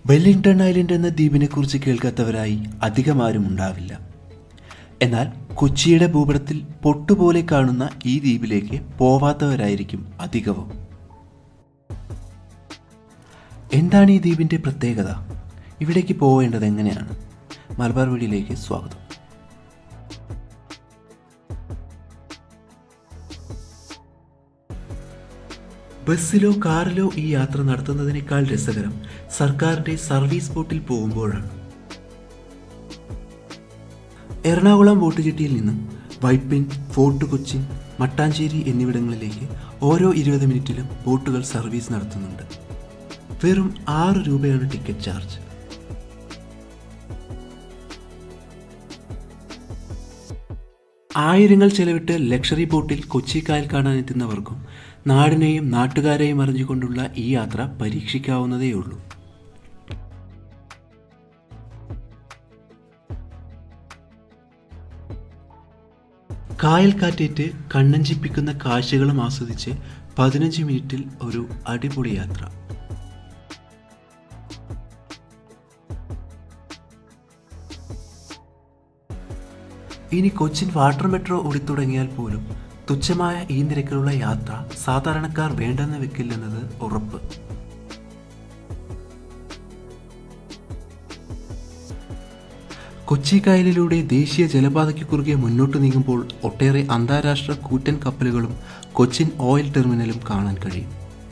Wellington island എന്ന ദ്വീപിനെക്കുറിച്ച് കേൾക്കാത്തവരായി അധികമാരും ഉണ്ടാവില്ല എന്നാൽ കൊച്ചിയുടെ ഭൂപടത്തിൽ പൊട്ടുപോലെ കാണുന്ന ഈ ദ്വീപിലേക്ക് പോവാത്തവരായിരിക്കും അധികവും എന്താണ് ഈ ദ്വീപിൻ്റെ പ്രത്യേകത ഇവിടേക്ക് പോവേണ്ടത് എങ്ങനെയാണ് മലബാർ വീടിലേക്ക് സ്വാഗതം ബസ്സിലോ കാറിലോ ഈ യാത്ര നടത്തുന്നതിനേക്കാൾ രസകരം സർക്കാരിന്റെ സർവീസ് ബോട്ടിൽ പോകുമ്പോഴാണ് എറണാകുളം ബോട്ട് ജെട്ടിയിൽ നിന്നും വൈപ്പിൻ ഫോർട്ട് കൊച്ചിൻ മട്ടാഞ്ചേരി എന്നിവിടങ്ങളിലേക്ക് ഓരോ ഇരുപത് മിനിറ്റിലും ബോട്ടുകൾ സർവീസ് നടത്തുന്നുണ്ട് വെറും ആറ് രൂപയാണ് ടിക്കറ്റ് ചാർജ് ആയിരങ്ങൾ ചെലവിട്ട് ലക്ഷറി ബോട്ടിൽ കൊച്ചി കായൽ കാണാനെത്തുന്നവർക്കും നാടിനെയും നാട്ടുകാരെയും അറിഞ്ഞുകൊണ്ടുള്ള ഈ യാത്ര പരീക്ഷിക്കാവുന്നതേയുള്ളൂ കായൽ കാറ്റേറ്റ് കണ്ണഞ്ചിപ്പിക്കുന്ന കാഴ്ചകളും ആസ്വദിച്ച് പതിനഞ്ച് മിനിറ്റിൽ ഒരു അടിപൊളി യാത്ര ഇനി കൊച്ചിൻ വാട്ടർ മെട്രോ ഓടിത്തുടങ്ങിയാൽ പോലും തുച്ഛമായ ഈ നിരക്കിലുള്ള യാത്ര സാധാരണക്കാർ വേണ്ടെന്ന് വെക്കില്ലെന്നത് ഉറപ്പ് കൊച്ചി കായലിലൂടെ ദേശീയ ജലപാതയ്ക്ക് കുറുകെ മുന്നോട്ട് നീങ്ങുമ്പോൾ ഒട്ടേറെ അന്താരാഷ്ട്ര കൂറ്റൻ കപ്പലുകളും കൊച്ചിൻ ഓയിൽ ടെർമിനലും കാണാൻ കഴിയും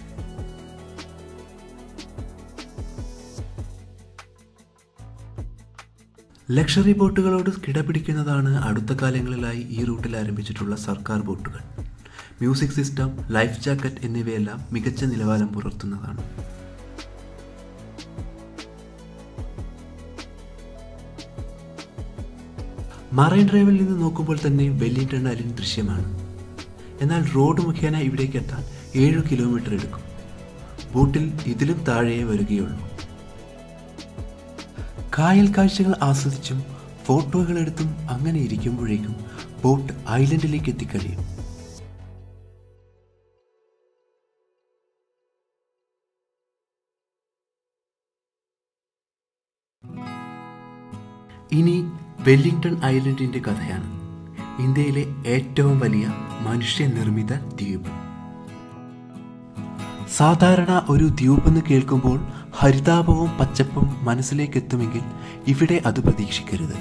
ലക്ഷറി ബോട്ടുകളോട് കിടപിടിക്കുന്നതാണ് അടുത്ത കാലങ്ങളിലായി ഈ റൂട്ടിൽ ആരംഭിച്ചിട്ടുള്ള സർക്കാർ ബോട്ടുകൾ മ്യൂസിക് സിസ്റ്റം ലൈഫ് ജാക്കറ്റ് എന്നിവയെല്ലാം മികച്ച നിലവാരം പുലർത്തുന്നതാണ് മറൈൻ ഡ്രൈവിൽ നിന്ന് നോക്കുമ്പോൾ തന്നെ വെല്ലിംഗ്ടൺ ഐലൻഡ് ദൃശ്യമാണ് എന്നാൽ റോഡ് മുഖേന ഇവിടേക്ക് എത്താൻ ഏഴു കിലോമീറ്റർ എടുക്കും ബോട്ടിൽ ഇതിലും താഴെയേ വരികയുള്ളൂ കായൽ കാഴ്ചകൾ ആസ്വദിച്ചും ഫോട്ടോകൾ എടുത്തും അങ്ങനെ ഇരിക്കുമ്പോഴേക്കും ബോട്ട് ഐലൻഡിലേക്ക് എത്തിക്കഴിയും ഇനി വെല്ലിംഗ്ടൺ ഐലൻഡിന്റെ കഥയാണ് ഇന്ത്യയിലെ ഏറ്റവും വലിയ മനുഷ്യനിർമ്മിത ദ്വീപ് സാധാരണ ഒരു ദ്വീപ് എന്ന് കേൾക്കുമ്പോൾ ഹരിതാപവും പച്ചപ്പും മനസ്സിലേക്ക് എത്തുമെങ്കിൽ ഇവിടെ അത് പ്രതീക്ഷിക്കരുത്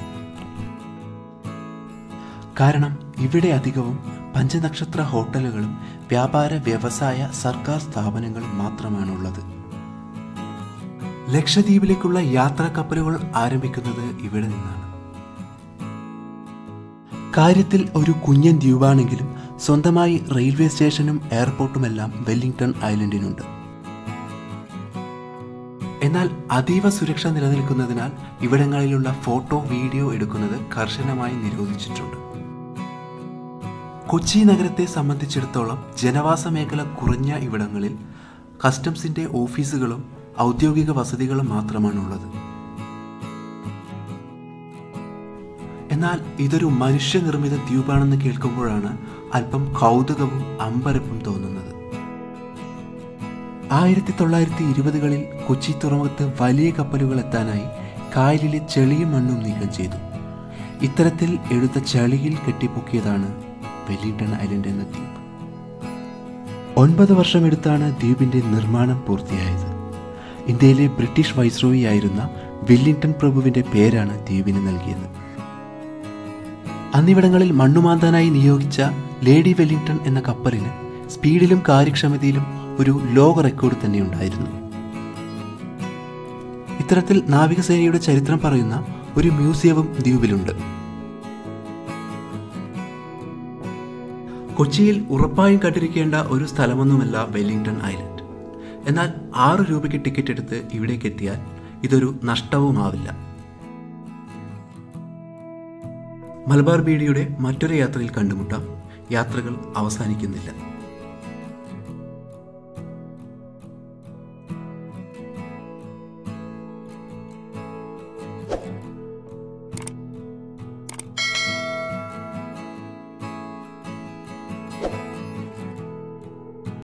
കാരണം ഇവിടെ അധികവും പഞ്ചനക്ഷത്ര ഹോട്ടലുകളും വ്യാപാര വ്യവസായ സർക്കാർ സ്ഥാപനങ്ങളും മാത്രമാണുള്ളത് ലക്ഷദ്വീപിലേക്കുള്ള യാത്രാ കപ്പലുകൾ ആരംഭിക്കുന്നത് ഇവിടെ നിന്നാണ് കാര്യത്തിൽ ഒരു കുഞ്ഞൻ ദ്വീപാണെങ്കിലും സ്വന്തമായി റെയിൽവേ സ്റ്റേഷനും എയർപോർട്ടുമെല്ലാം വെല്ലിംഗ്ടൺ ഐലൻഡിനുണ്ട് എന്നാൽ അതീവ സുരക്ഷ നിലനിൽക്കുന്നതിനാൽ ഇവിടങ്ങളിലുള്ള ഫോട്ടോ വീഡിയോ എടുക്കുന്നത് കർശനമായി നിരോധിച്ചിട്ടുണ്ട് കൊച്ചി നഗരത്തെ സംബന്ധിച്ചിടത്തോളം ജനവാസ മേഖല കുറഞ്ഞ ഇവിടങ്ങളിൽ കസ്റ്റംസിന്റെ ഓഫീസുകളും ഔദ്യോഗിക വസതികളും മാത്രമാണുള്ളത് എന്നാൽ ഇതൊരു മനുഷ്യനിർമ്മിത ദ്വീപാണെന്ന് കേൾക്കുമ്പോഴാണ് അല്പം കൗതുകവും അമ്പരപ്പും തോന്നുന്നത് ആയിരത്തി തൊള്ളായിരത്തി ഇരുപതുകളിൽ കൊച്ചി തുറമുഖത്ത് വലിയ കപ്പലുകൾ എത്താനായി കായലിലെ ചെളിയും മണ്ണും നീക്കം ചെയ്തു ഇത്തരത്തിൽ എടുത്ത ചളിയിൽ കെട്ടിപ്പൊക്കിയതാണ് വെല്ലിംഗ്ടൺ ഐലൻഡ് എന്ന ദ്വീപ് ഒൻപത് വർഷമെടുത്താണ് ദ്വീപിന്റെ നിർമ്മാണം പൂർത്തിയായത് ഇന്ത്യയിലെ ബ്രിട്ടീഷ് വൈസ്രോയി ആയിരുന്ന വെല്ലിംഗ്ടൺ പ്രഭുവിന്റെ പേരാണ് ദ്വീപിന് നൽകിയത് അന്നിവിടങ്ങളിൽ മണ്ണുമാന്താനായി നിയോഗിച്ച ലേഡി വെല്ലിംഗ്ടൺ എന്ന കപ്പലിന് സ്പീഡിലും കാര്യക്ഷമതയിലും ഒരു ലോക റെക്കോർഡ് തന്നെ ഉണ്ടായിരുന്നു ഇത്തരത്തിൽ നാവികസേനയുടെ ചരിത്രം പറയുന്ന ഒരു മ്യൂസിയവും ദ്വീപിലുണ്ട് കൊച്ചിയിൽ ഉറപ്പായും കണ്ടിരിക്കേണ്ട ഒരു സ്ഥലമൊന്നുമല്ല വെല്ലിംഗ്ടൺ ഐലൻഡ് എന്നാൽ ആറ് രൂപയ്ക്ക് ടിക്കറ്റ് എടുത്ത് ഇവിടേക്ക് എത്തിയാൽ ഇതൊരു നഷ്ടവുമാവില്ല മലബാർ ബീഡിയുടെ മറ്റൊരു യാത്രയിൽ കണ്ടുമുട്ടാം യാത്രകൾ അവസാനിക്കുന്നില്ല